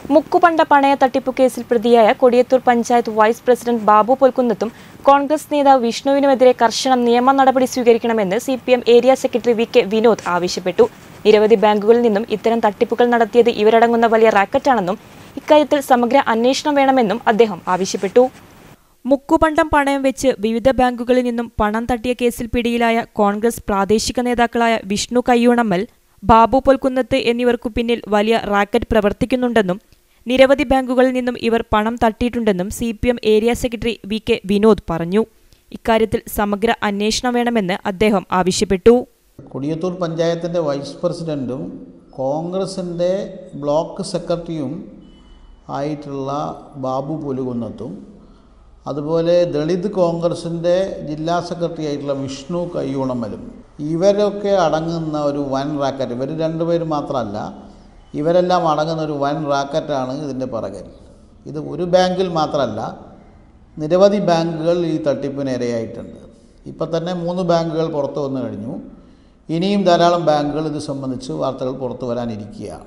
മുക്കുപണ്ട പണയ തട്ടിപ്പു കേസിൽ പ്രതിയായ കൊടിയത്തൂർ പഞ്ചായത്ത് വൈസ് പ്രസിഡന്റ് ബാബു പൊൽക്കുന്നത്തും കോൺഗ്രസ് നേതാവ് വിഷ്ണുവിനുമെതിരെ കർശന നിയമ നടപടി സ്വീകരിക്കണമെന്ന് C P M area secretary V K Vinod ആവശ്യപ്പെട്ടു നിരവധി ബാങ്കുകളിൽ നിന്നും ഇത്തരം തട്ടിപ്പുകൾ നടത്തിയത് ഇവരടങ്ങുന്ന വലിയ റാക്കറ്റാണെന്നും ഇക്കാര്യത്തിൽ സമഗ്ര അന്വേഷണം വേണമെന്നും അദ്ദേഹം ആവശ്യപ്പെട്ടു മുക്കുപണ്ടം പണയം വെച്ച് വിവിധ ബാങ്കുകളിൽ നിന്നും പണം തട്ടിയ കേസിൽ പിടിയിലായ കോൺഗ്രസ് പ്രാദേശിക നേതാക്കളായ വിഷ്ണു കയ്യൂണമ്മൽ ബാബു പൊൽക്കുന്നത്ത് എന്നിവർക്കു പിന്നിൽ വലിയ റാക്കറ്റ് പ്രവർത്തിക്കുന്നുണ്ടെന്നും നിരവധി ബാങ്കുകളിൽ നിന്നും ഇവർ പണം തട്ടിയിട്ടുണ്ടെന്നും C P M area secretary V K Vinod പറഞ്ഞു ഇക്കാര്യത്തിൽ സമഗ്ര അന്വേഷണം വേണമെന്ന് അദ്ദേഹം ആവശ്യപ്പെട്ടു കൊടിയത്തൂർ പഞ്ചായത്തിൻ്റെ വൈസ് പ്രസിഡൻറ്റും കോൺഗ്രസിൻ്റെ ബ്ലോക്ക് സെക്രട്ടറിയും ആയിട്ടുള്ള ബാബു പുലുകുന്നത്തും അതുപോലെ ദളിത് കോൺഗ്രസിൻ്റെ ജില്ലാ സെക്രട്ടറി ആയിട്ടുള്ള വിഷ്ണു കയ്യൂണമ്മലും ഇവരൊക്കെ അടങ്ങുന്ന ഒരു വൻ റാക്കറ്റ് ഇവർ രണ്ടുപേരും മാത്രമല്ല ഇവരെല്ലാം അടങ്ങുന്ന ഒരു വൻ റാക്കറ്റാണ് ഇതിൻ്റെ പിറകിൽ ഇത് ഒരു ബാങ്കിൽ മാത്രമല്ല നിരവധി ബാങ്കുകൾ ഈ തട്ടിപ്പിന് ഇരയായിട്ടുണ്ട് ഇപ്പം തന്നെ മൂന്ന് ബാങ്കുകൾ പുറത്തു വന്നു കഴിഞ്ഞു ഇനിയും ധാരാളം ബാങ്കുകൾ ഇത് സംബന്ധിച്ച് വാർത്തകൾ പുറത്തു വരാനിരിക്കുകയാണ്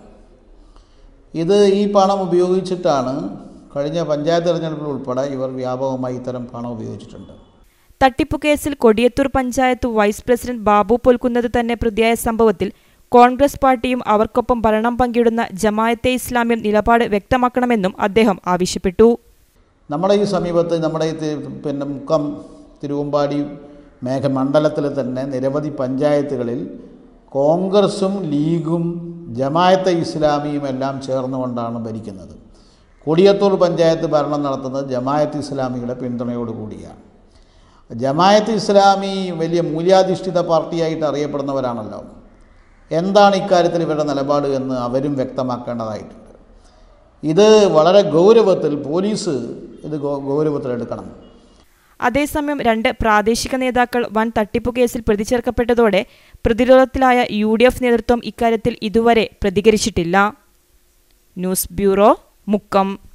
ഇത് ഈ പണം ഉപയോഗിച്ചിട്ടാണ് കഴിഞ്ഞ പഞ്ചായത്ത് തെരഞ്ഞെടുപ്പിൽ ഉൾപ്പെടെ ഇവർ വ്യാപകമായി ഇത്തരം പണം ഉപയോഗിച്ചിട്ടുണ്ട് തട്ടിപ്പു കേസിൽ കൊടിയത്തൂർ പഞ്ചായത്ത് വൈസ് പ്രസിഡന്റ് ബാബു പൊൽക്കുന്നത് തന്നെ പ്രതിയായ സംഭവത്തിൽ കോൺഗ്രസ് പാർട്ടിയും അവർക്കൊപ്പം ഭരണം പങ്കിടുന്ന ജമായത്തെ ഇസ്ലാമിയും നിലപാട് വ്യക്തമാക്കണമെന്നും അദ്ദേഹം ആവശ്യപ്പെട്ടു നമ്മുടെ ഈ സമീപത്ത് നമ്മുടെ ഈ തി- പിന്നെ മുക്കം തിരുവമ്പാടി മേഘമണ്ഡലത്തിൽ തന്നെ നിരവധി പഞ്ചായത്തുകളിൽ കോൺഗ്രസും ലീഗും ജമായത്തെ ഇസ്ലാമിയും എല്ലാം ചേർന്നുകൊണ്ടാണ് ഭരിക്കുന്നത് കൊടിയത്തൂർ പഞ്ചായത്ത് ഭരണം നടത്തുന്നത് ജമായത്ത് ഇസ്ലാമിയുടെ പിന്തുണയോടുകൂടിയാണ് ജമായത്ത് ഇസ്ലാമി വലിയ മൂല്യാധിഷ്ഠിത പാർട്ടിയായിട്ട് അറിയപ്പെടുന്നവരാണല്ലോ എന്താണ് ഇക്കാര്യത്തിൽ ഇവരുടെ നിലപാട് എന്ന് അവരും വ്യക്തമാക്കേണ്ടതായിട്ടുണ്ട് ഇത് വളരെ ഗൗരവത്തിൽ പോലീസ് ഇത് ഗൗ- ഗൗരവത്തിലെടുക്കണം അതേസമയം രണ്ട് പ്രാദേശിക നേതാക്കൾ വൻ തട്ടിപ്പു കേസിൽ പ്രതിചേർക്കപ്പെട്ടതോടെ പ്രതിരോധത്തിലായ യു ഡി എഫ് നേതൃത്വം ഇക്കാര്യത്തിൽ ഇതുവരെ പ്രതികരിച്ചിട്ടില്ല ന്യൂസ് ബ്യൂറോ മുക്കം